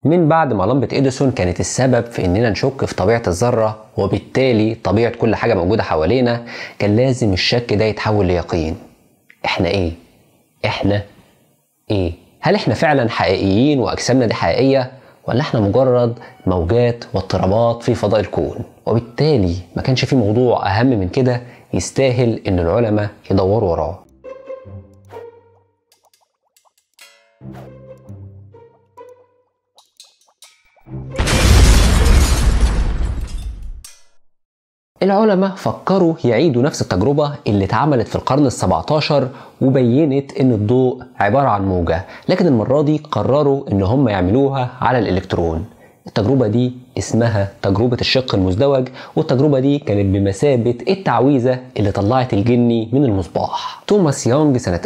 من بعد ما لمبة إديسون كانت السبب في إننا نشك في طبيعة الذرة وبالتالي طبيعة كل حاجة موجودة حوالينا كان لازم الشك ده يتحول ليقين إحنا إيه؟ إحنا إيه؟ هل إحنا فعلا حقيقيين وأجسامنا دي حقيقية؟ ولا إحنا مجرد موجات واضطرابات في فضاء الكون؟ وبالتالي ما كانش في موضوع أهم من كده يستاهل إن العلماء يدوروا وراه العلماء فكروا يعيدوا نفس التجربة اللي اتعملت في القرن ال17 وبينت ان الضوء عبارة عن موجة لكن المرة دي قرروا ان هم يعملوها على الالكترون التجربة دي اسمها تجربة الشق المزدوج والتجربة دي كانت بمثابة التعويذة اللي طلعت الجني من المصباح توماس يونج سنة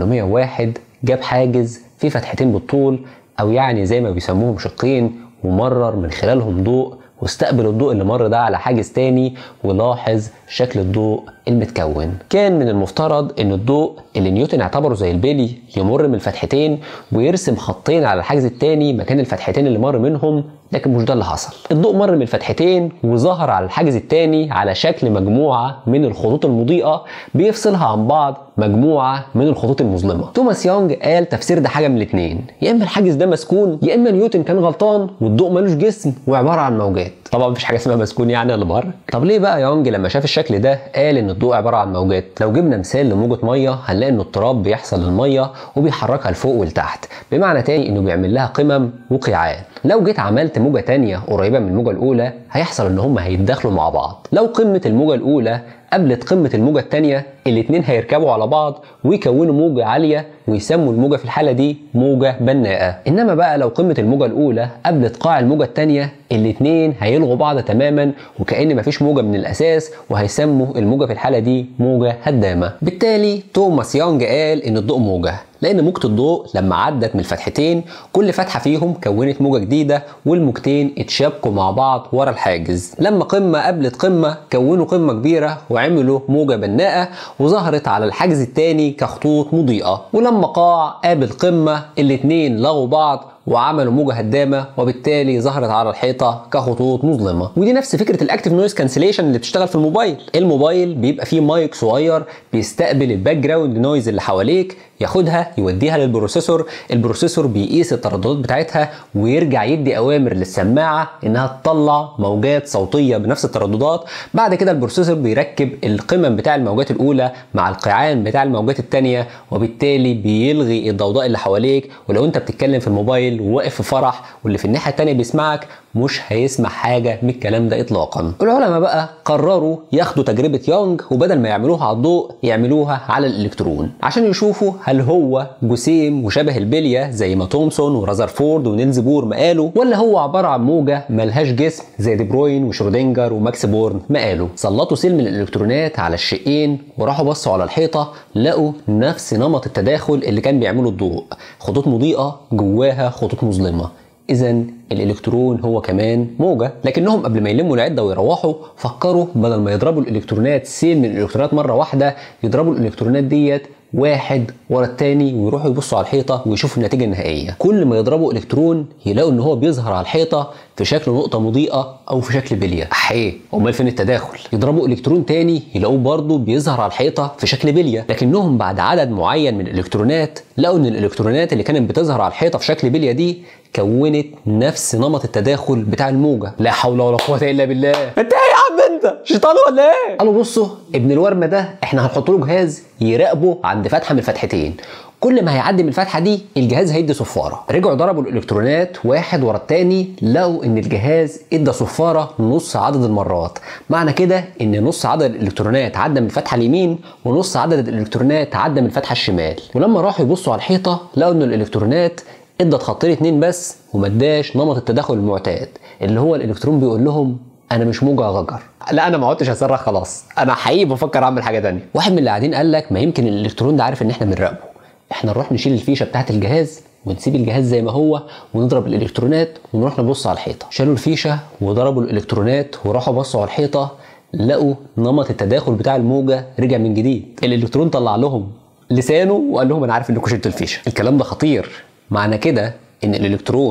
1801 جاب حاجز في فتحتين بالطول او يعني زي ما بيسموهم شقين ومرر من خلالهم ضوء واستقبل الضوء اللي مر ده على حاجز تاني ولاحظ شكل الضوء المتكون كان من المفترض ان الضوء اللي نيوتن اعتبره زي البلي يمر من الفتحتين ويرسم خطين على الحاجز التاني مكان الفتحتين اللي مر منهم لكن مش ده اللي حصل الضوء مر من الفتحتين وظهر على الحاجز التاني على شكل مجموعة من الخطوط المضيئة بيفصلها عن بعض مجموعة من الخطوط المظلمة توماس يونج قال تفسير ده حاجة من الاتنين يا اما الحاجز ده مسكون يا اما نيوتن كان غلطان والضوء ملوش جسم وعبارة عن موجات طبعا مفيش حاجة اسمها مسكون يعني اللي مر طب ليه بقى يونج لما شاف الشكل ده قال ان الضوء عبارة عن موجات لو جبنا مثال لموجة مية هنلاقي ان اضطراب بيحصل للمية وبيحركها لفوق ولتحت بمعنى تاني انه بيعمل لها قمم وقيعان لو جيت عملت موجة تانية قريبة من الموجة الأولى هيحصل إن هما هيتداخلوا مع بعض لو قمة الموجة الأولى قابلت قمة الموجة التانية الاتنين هيركبوا على بعض ويكونوا موجة عالية ويسموا الموجة في الحالة دي موجة بناءة إنما بقى لو قمة الموجة الأولى قابلت قاع الموجة التانية الاتنين هيلغوا بعض تماما وكأن مفيش موجة من الأساس وهيسموا الموجة في الحالة دي موجة هدامة بالتالي توماس يونج قال إن الضوء موجة لان موجة الضوء لما عدت من الفتحتين كل فتحة فيهم كونت موجة جديدة والموجتين اتشابكوا مع بعض ورا الحاجز لما قمة قابلت قمة كونوا قمة كبيرة وعملوا موجة بناءة وظهرت على الحاجز التاني كخطوط مضيئة ولما قاع قابل قمة الاتنين لغوا بعض وعملوا موجة هدامة وبالتالي ظهرت على الحيطة كخطوط مظلمة ودي نفس فكرة الاكتف نويز كانسليشن اللي بتشتغل في الموبايل الموبايل بيبقى فيه مايك صغير بيستقبل الباك جراوند نويز اللي حواليك ياخدها يوديها للبروسيسور البروسيسور بيقيس الترددات بتاعتها ويرجع يدي اوامر للسماعه انها تطلع موجات صوتيه بنفس الترددات بعد كده البروسيسور بيركب القمم بتاع الموجات الاولى مع القيعان بتاع الموجات الثانيه وبالتالي بيلغي الضوضاء اللي حواليك ولو انت بتتكلم في الموبايل وواقف في فرح واللي في الناحيه الثانيه بيسمعك مش هيسمع حاجه من الكلام ده اطلاقا العلماء بقى قرروا ياخدوا تجربه يونج وبدل ما يعملوها على الضوء يعملوها على الالكترون عشان يشوفوا هل هو جسيم وشبه البليه زي ما تومسون ورازرفورد ونيلز بور ما قالوا ولا هو عباره عن موجه ملهاش جسم زي دي بروين وشرودنجر وماكس بورن ما قالوا سلطوا سلم الالكترونات على الشقين وراحوا بصوا على الحيطه لقوا نفس نمط التداخل اللي كان بيعمله الضوء خطوط مضيئه جواها خطوط مظلمه اذا الالكترون هو كمان موجه لكنهم قبل ما يلموا العده ويروحوا فكروا بدل ما يضربوا الالكترونات سيل من الالكترونات مره واحده يضربوا الالكترونات ديت واحد ورا التاني ويروحوا يبصوا على الحيطه ويشوفوا النتيجه النهائيه كل ما يضربوا الكترون يلاقوا ان هو بيظهر على الحيطه في شكل نقطه مضيئه او في شكل بليه احيه امال فين التداخل يضربوا الكترون تاني يلاقوه برضه بيظهر على الحيطه في شكل بليه لكنهم بعد عدد معين من الالكترونات لقوا ان الالكترونات اللي كانت بتظهر على الحيطه في شكل بليه دي كونت نفس نمط التداخل بتاع الموجه لا حول ولا قوه الا بالله انت ايه يا عم انت شيطان ولا ايه قالوا بصوا ابن الورمه ده احنا هنحط له جهاز يراقبه عند فتحه من الفتحتين كل ما هيعدي من الفتحه دي الجهاز هيدي صفاره رجعوا ضربوا الالكترونات واحد ورا التاني لقوا ان الجهاز ادى صفاره نص عدد المرات معنى كده ان نص عدد الالكترونات عدى من الفتحه اليمين ونص عدد الالكترونات عدى من الفتحه الشمال ولما راحوا يبصوا على الحيطه لقوا ان الالكترونات ادت خطين اتنين بس وما اداش نمط التداخل المعتاد اللي هو الالكترون بيقول لهم انا مش موجة غجر لا انا ما عدتش هصرخ خلاص انا حقيقي بفكر اعمل حاجه تانية واحد من اللي قاعدين قال لك ما يمكن الالكترون ده عارف ان احنا بنراقبه احنا نروح نشيل الفيشه بتاعه الجهاز ونسيب الجهاز زي ما هو ونضرب الالكترونات ونروح نبص على الحيطه شالوا الفيشه وضربوا الالكترونات وراحوا بصوا على الحيطه لقوا نمط التداخل بتاع الموجه رجع من جديد الالكترون طلع لهم لسانه وقال لهم انا عارف انكم شلتوا الفيشه الكلام ده خطير معنى كده ان الالكترون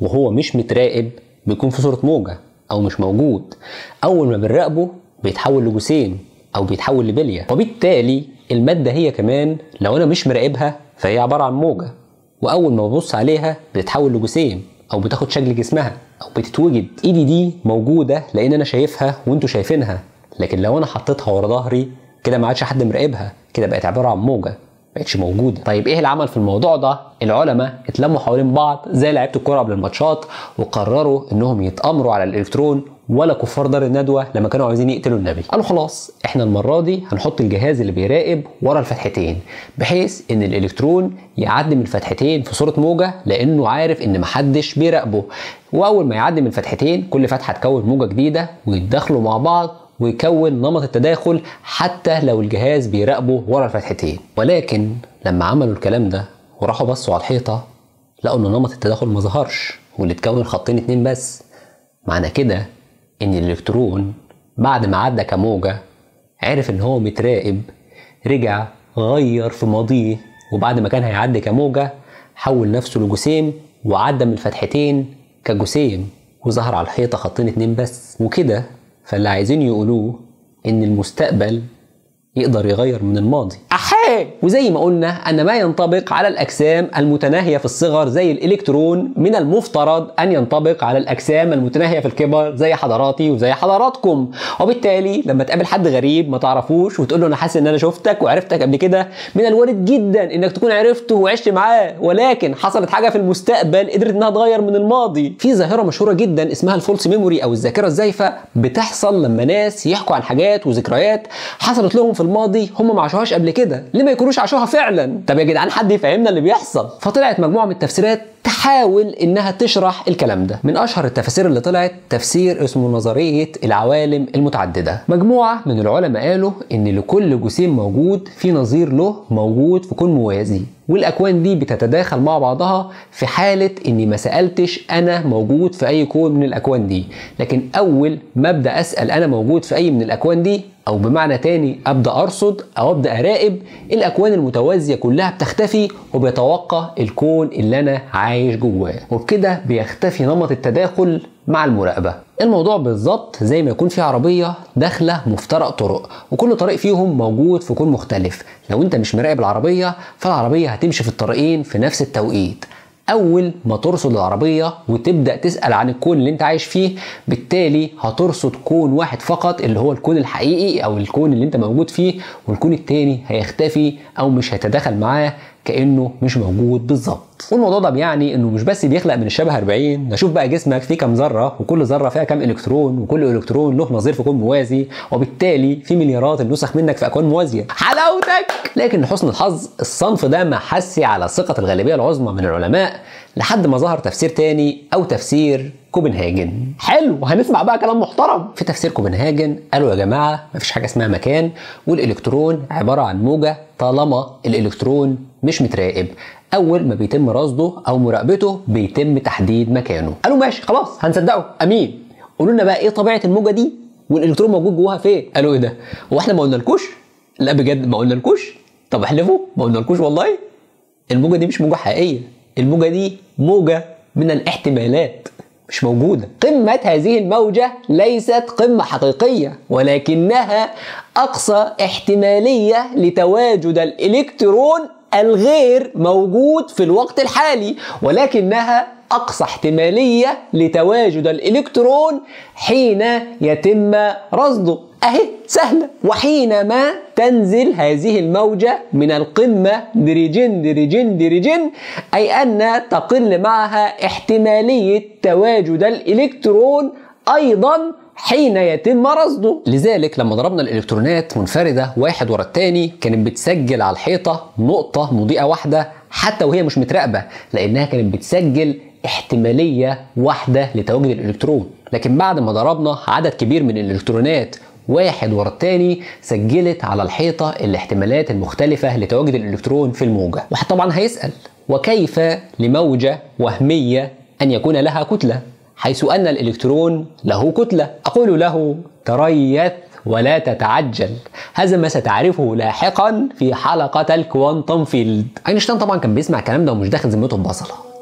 وهو مش متراقب بيكون في صورة موجة أو مش موجود أول ما بنراقبه بيتحول لجسيم أو بيتحول لبلية وبالتالي المادة هي كمان لو أنا مش مراقبها فهي عبارة عن موجة وأول ما ببص عليها بتتحول لجسيم أو بتاخد شكل جسمها أو بتتوجد إيدي دي موجودة لأن أنا شايفها وأنتوا شايفينها لكن لو أنا حطيتها ورا ظهري كده ما عادش حد مراقبها كده بقت عبارة عن موجة بقتش موجوده طيب ايه العمل في الموضوع ده العلماء اتلموا حوالين بعض زي لعيبه الكوره قبل الماتشات وقرروا انهم يتامروا على الالكترون ولا كفار دار الندوه لما كانوا عايزين يقتلوا النبي قالوا خلاص احنا المره دي هنحط الجهاز اللي بيراقب ورا الفتحتين بحيث ان الالكترون يعدي من الفتحتين في صوره موجه لانه عارف ان محدش بيراقبه واول ما يعدي من الفتحتين كل فتحه تكون موجه جديده ويتداخلوا مع بعض ويكون نمط التداخل حتى لو الجهاز بيراقبه ورا الفتحتين ولكن لما عملوا الكلام ده وراحوا بصوا على الحيطة لقوا ان نمط التداخل ما ظهرش واللي اتكون خطين اتنين بس معنى كده ان الالكترون بعد ما عدى كموجة عرف ان هو متراقب رجع غير في ماضيه وبعد ما كان هيعدي كموجة حول نفسه لجسيم وعدى من الفتحتين كجسيم وظهر على الحيطة خطين اتنين بس وكده فاللي عايزين يقولوه ان المستقبل يقدر يغير من الماضي احيه وزي ما قلنا ان ما ينطبق على الاجسام المتناهيه في الصغر زي الالكترون من المفترض ان ينطبق على الاجسام المتناهيه في الكبر زي حضراتي وزي حضراتكم وبالتالي لما تقابل حد غريب ما تعرفوش وتقول له انا حاسس ان انا شفتك وعرفتك قبل كده من الوارد جدا انك تكون عرفته وعشت معاه ولكن حصلت حاجه في المستقبل قدرت انها تغير من الماضي في ظاهره مشهوره جدا اسمها الفولس ميموري او الذاكره الزايفه بتحصل لما ناس يحكوا عن حاجات وذكريات حصلت لهم في الماضي هم ما عاشوهاش قبل كده ليه ما يكونوش عاشوها فعلا طب يا جدعان حد يفهمنا اللي بيحصل فطلعت مجموعه من التفسيرات تحاول انها تشرح الكلام ده من اشهر التفاسير اللي طلعت تفسير اسمه نظريه العوالم المتعدده مجموعه من العلماء قالوا ان لكل جسيم موجود في نظير له موجود في كون موازي والاكوان دي بتتداخل مع بعضها في حاله اني ما سالتش انا موجود في اي كون من الاكوان دي لكن اول ما ابدا اسال انا موجود في اي من الاكوان دي او بمعنى تاني ابدا ارصد او ابدا اراقب الاكوان المتوازيه كلها بتختفي وبيتوقع الكون اللي انا عايش جواه وبكده بيختفي نمط التداخل مع المراقبه الموضوع بالظبط زي ما يكون في عربيه داخله مفترق طرق وكل طريق فيهم موجود في كون مختلف لو انت مش مراقب العربيه فالعربيه هتمشي في الطريقين في نفس التوقيت اول ما ترصد العربيه وتبدا تسال عن الكون اللي انت عايش فيه بالتالي هترصد كون واحد فقط اللي هو الكون الحقيقي او الكون اللي انت موجود فيه والكون التاني هيختفي او مش هيتداخل معاه كانه مش موجود بالظبط والموضوع ده بيعني انه مش بس بيخلق من الشبه 40 نشوف بقى جسمك فيه كام ذره وكل ذره فيها كام الكترون وكل الكترون له نظير في كون موازي وبالتالي في مليارات النسخ منك في اكوان موازيه حلاوتك لكن لحسن الحظ الصنف ده محسي على ثقه الغالبيه العظمى من العلماء لحد ما ظهر تفسير تاني او تفسير كوبنهاجن حلو هنسمع بقى كلام محترم في تفسير كوبنهاجن قالوا يا جماعه مفيش حاجه اسمها مكان والالكترون عباره عن موجه طالما الالكترون مش متراقب اول ما بيتم رصده او مراقبته بيتم تحديد مكانه قالوا ماشي خلاص هنصدقه امين قولوا لنا بقى ايه طبيعه الموجه دي والالكترون موجود جواها فين قالوا ايه ده هو احنا ما قلنالكوش لا بجد ما قلنالكوش طب احلفوا ما قلنالكوش والله الموجه دي مش موجه حقيقيه الموجه دي موجه من الاحتمالات مش موجودة قمة هذه الموجة ليست قمة حقيقية ولكنها أقصى احتمالية لتواجد الإلكترون الغير موجود في الوقت الحالي ولكنها أقصى احتمالية لتواجد الإلكترون حين يتم رصده أهي سهلة وحينما تنزل هذه الموجة من القمة درجين درجين درجين أي أن تقل معها احتمالية تواجد الإلكترون أيضا حين يتم رصده لذلك لما ضربنا الإلكترونات منفردة واحد ورا التاني كانت بتسجل على الحيطة نقطة مضيئة واحدة حتى وهي مش متراقبة لأنها كانت بتسجل احتمالية واحدة لتواجد الإلكترون لكن بعد ما ضربنا عدد كبير من الإلكترونات واحد ورا التاني سجلت على الحيطة الاحتمالات المختلفة لتواجد الإلكترون في الموجة واحد طبعا هيسأل وكيف لموجة وهمية أن يكون لها كتلة حيث أن الإلكترون له كتلة أقول له تريث ولا تتعجل هذا ما ستعرفه لاحقا في حلقة الكوانتم فيلد أينشتاين طبعا كان بيسمع الكلام ده ومش داخل ذمته ببصلة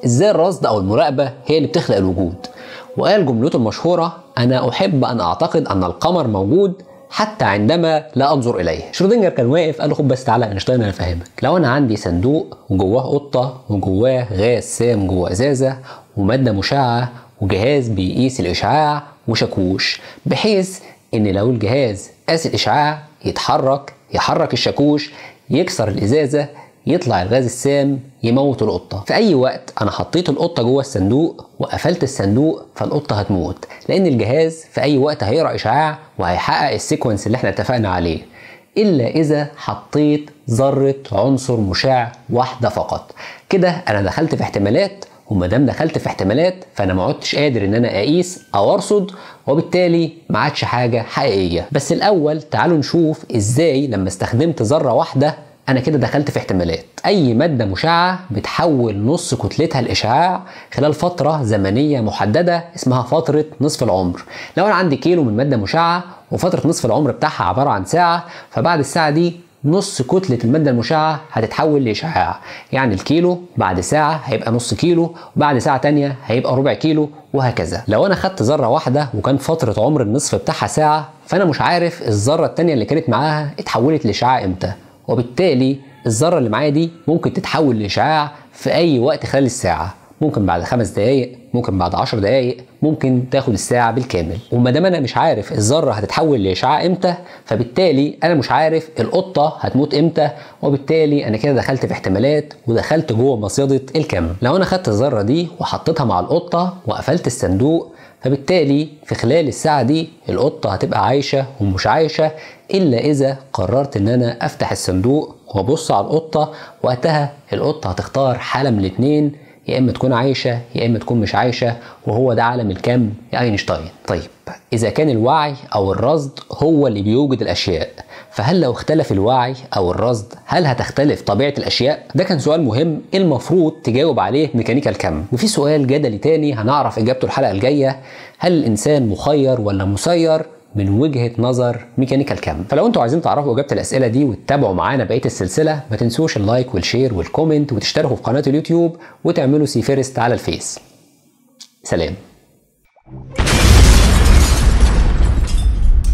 ازاي الرصد او المراقبه هي اللي بتخلق الوجود وقال جملته المشهوره انا احب ان اعتقد ان القمر موجود حتى عندما لا انظر اليه شرودنجر كان واقف قال له خد بس تعالى اينشتاين انا افهمك لو انا عندي صندوق وجواه قطه وجواه غاز سام جوه ازازه وماده مشعه وجهاز بيقيس الاشعاع وشاكوش بحيث ان لو الجهاز قاس الاشعاع يتحرك يحرك الشاكوش يكسر الازازه يطلع الغاز السام يموت القطه في اي وقت انا حطيت القطه جوه الصندوق وقفلت الصندوق فالقطه هتموت لان الجهاز في اي وقت هيقرا اشعاع وهيحقق السيكونس اللي احنا اتفقنا عليه الا اذا حطيت ذره عنصر مشع واحده فقط كده انا دخلت في احتمالات وما دام دخلت في احتمالات فانا ما عدتش قادر ان انا اقيس او ارصد وبالتالي ما عادش حاجه حقيقيه بس الاول تعالوا نشوف ازاي لما استخدمت ذره واحده انا كده دخلت في احتمالات اي ماده مشعه بتحول نص كتلتها الاشعاع خلال فتره زمنيه محدده اسمها فتره نصف العمر لو انا عندي كيلو من ماده مشعه وفتره نصف العمر بتاعها عباره عن ساعه فبعد الساعه دي نص كتلة المادة المشعة هتتحول لإشعاع يعني الكيلو بعد ساعة هيبقى نص كيلو وبعد ساعة تانية هيبقى ربع كيلو وهكذا لو أنا خدت ذرة واحدة وكان فترة عمر النصف بتاعها ساعة فأنا مش عارف الذرة التانية اللي كانت معاها اتحولت لإشعاع إمتى وبالتالي الذرة اللي معايا دي ممكن تتحول لإشعاع في أي وقت خلال الساعة ممكن بعد خمس دقايق ممكن بعد عشر دقايق ممكن تاخد الساعة بالكامل وما دام أنا مش عارف الذرة هتتحول لإشعاع إمتى فبالتالي أنا مش عارف القطة هتموت إمتى وبالتالي أنا كده دخلت في احتمالات ودخلت جوه مصيدة الكم لو أنا خدت الذرة دي وحطيتها مع القطة وقفلت الصندوق فبالتالي في خلال الساعة دي القطة هتبقى عايشة ومش عايشة إلا إذا قررت إن أنا أفتح الصندوق وأبص على القطة وقتها القطة هتختار حالة من الاتنين يا اما تكون عايشه يا اما تكون مش عايشه وهو ده عالم الكم يا اينشتاين طيب اذا كان الوعي او الرصد هو اللي بيوجد الاشياء فهل لو اختلف الوعي او الرصد هل هتختلف طبيعه الاشياء ده كان سؤال مهم المفروض تجاوب عليه ميكانيكا الكم وفي سؤال جدلي تاني هنعرف اجابته الحلقه الجايه هل الانسان مخير ولا مسير من وجهه نظر ميكانيكا الكم فلو انتوا عايزين تعرفوا اجابه الاسئله دي وتتابعوا معانا بقيه السلسله ما تنسوش اللايك والشير والكومنت وتشتركوا في قناه اليوتيوب وتعملوا سي فيرست على الفيس سلام